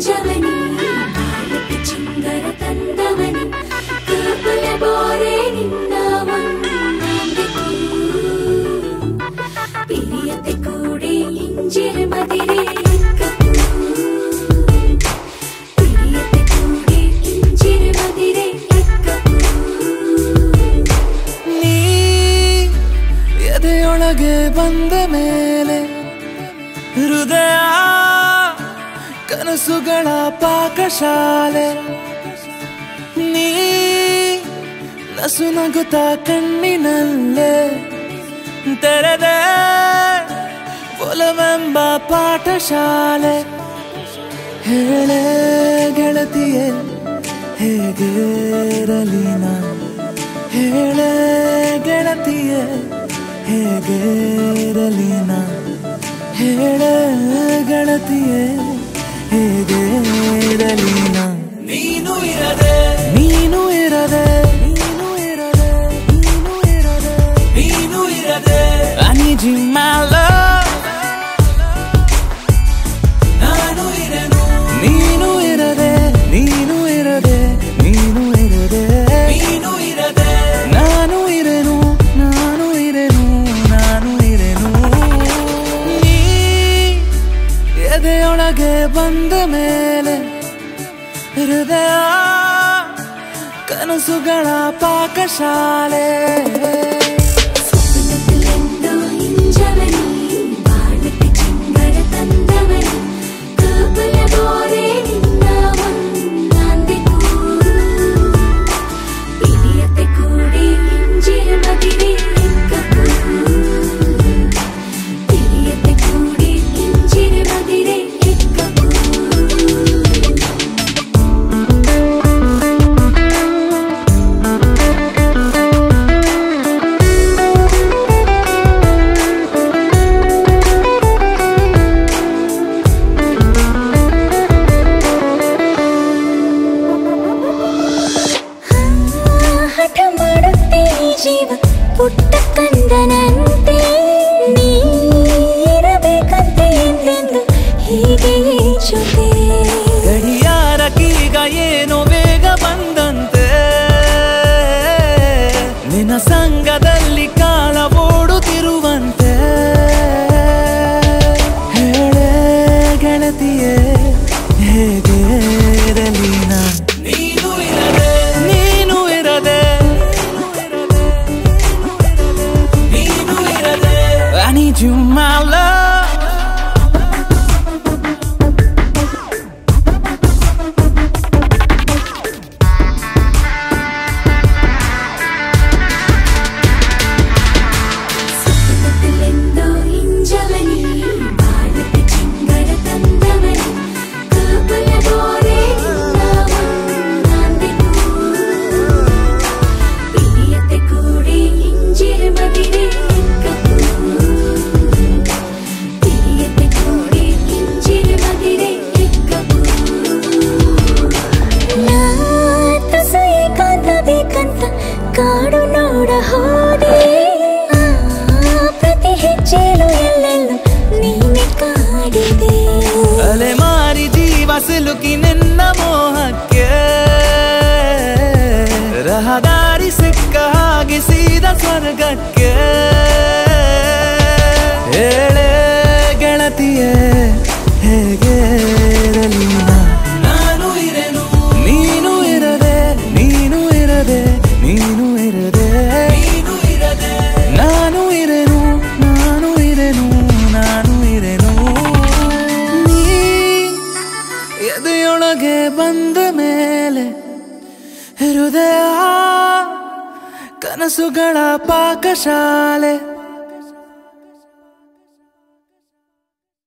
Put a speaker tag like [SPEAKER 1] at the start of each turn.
[SPEAKER 1] ಇಂಜವನಿ ಬಾಳಕ್ಕೆ ಚಿಂಗರ ತಂದವನಿ ಕಾಪಲ ಬೋರೆ ನಿನ್ನ ಒಂದೆಕು പിരിയത്തെ കൂടെ ഇഞ്ചിരി മതിരെ പിരിയത്തെ കൂടെ ഇഞ്ചിരി മതിരെ
[SPEAKER 2] ನೀ ಎದೆಯೊಳಗೆ ಬಂದ ಮೇಲೆ ಹೃದಯ ಕನಸುಗಳ ಪಾಕಶಾಲೆ ನೀ ನಸು ನಗುತ್ತ ಕಣ್ಣಿನಲ್ಲೇ ತೆರೆದೆ ಒಲವೆಂಬ ಪಾಠಶಾಲೆ ಹೇಳೆ ಗೆಳತಿಯೇ ಹೇಗಿರಲಿ ನಾನು ಹೇಳೆ ಗೆಳತಿಯೇ ಹೇಗಿರಲಿ ನಾನು ಹೇಳೆ ಗೆಳತಿಯೇ ಹೇಗಿರಲಿ ನಾನು ನೀನು ಇರದೆ ನೀನು ಇರದೆ ನೀನು ಇರದೆ ನೀನು ಇರದೆ ನೀನು ಇರದೆ I need you my love ನಾನು ಇರನು ನೀನು ಇರದೆ ನೀನು ಇರದೆ ನೀನು ಇರದೆ ನೀನು ಇರದೆ ನಾನು ಇರೆನು ನಾನು ಇರೆನು ನಾನು ಇರೆನು ನೀ ಎದೆಯೊಳಗೆ ಬಂದ ಮೇಲೆ ಹೃದಯ ಕನಸುಗಳ ಪಾಕಶಾಲೆ
[SPEAKER 1] സ്വപ്നത്തിലെന്തോ ഇഞ്ചവനി ബാളത്തെ ചിങ്കര തന്നവനി കാപ്പല പോലെ നിന്ന ഒന്നാന്തിക്കൂ പിരിയത്തെ കൂടെ ഇഞ്ചിരി മതിരെ പിരിയത്തെ കൂടെ ഇഞ്ചിരി മതിരെ ಹಠ ಮಾಡುತ್ತೆ ಈ ಜೀವ ಪುಟ್ಟ ಕಂದನಂತೆ ನೀರಬೇಕಂತೆ ಎಂದೆಂದು ಹೀಗೆ ಜೊತೆ
[SPEAKER 2] ಗಡಿಯಾರಕ್ಕೀಗ ಏನೋ ಬೇಗ ಬಂದಂತೆ ನಿನ್ನ ಸಂಘದಲ್ಲಿ ಕಾಲ ಓಡುತ್ತಿರುವಂತೆ ಹೇಳೆ ಗೆಳತಿಯೇ ಹೇಗೆ ಇರಲಿ ನಾನು ನೀನು ಇರದೆ ನೀನು ಇರದೆ ನೀನು ಇರದೆ I need you my love
[SPEAKER 1] സ്വപ്നത്തിലെന്തോ ഇഞ്ചവനി ബാളത്തെ ചിങ്കര തന്നവനി കാപ്പല പോലെ നിന്ന ഒന്നാന്തിക്കൂ പിരിയത്തെ കൂടെ ഇഞ്ചിരി മതിരെ പിരിയത്തെ കൂടെ ഇഞ്ചിരി മതിരെ ನಾತಸ ಏಕಾಂತ ಬೇಕಂತ ಕಾಡು ನೋಡ ಹೋದೆ ಆ, ಪ್ರತಿ ಹೆಜ್ಜೆಲು ಎಲ್ಲೆಲ್ಲೂ ನೀನೆ ಕಾಡಿದೆ
[SPEAKER 2] ಅಲೆಮಾರಿ ಜೀವ ಸಿಲುಕಿ ನಿನ್ನ ಮೋಹಕ್ಕೆ ರಹದಾರಿ ಸಿಕ್ಕ ಹಾಗೆ ಸೀದ ಸ್ವರ್ಗಕ್ಕೆ ಹೇಳೆ ಗೆಳತಿಯೇ ಹೇಗೆ ಇರಲಿ ನಾನು ಇರೆನು ನೀನು ಇರದೆ ನೀನು ಇರದೆ ನೀನು ಇರದೆ ನೀನು ಇರದೆ ನಾನು ಇರೆನು ನಾನು ಇರೆನು ನಾನು ಇರೆನು ನೀ ಎದೆಯೊಳಗೆ ಬಂದ ಮೇಲೆ ಹೃದಯ ಕನಸುಗಳ ಪಾಕಶಾಲೆ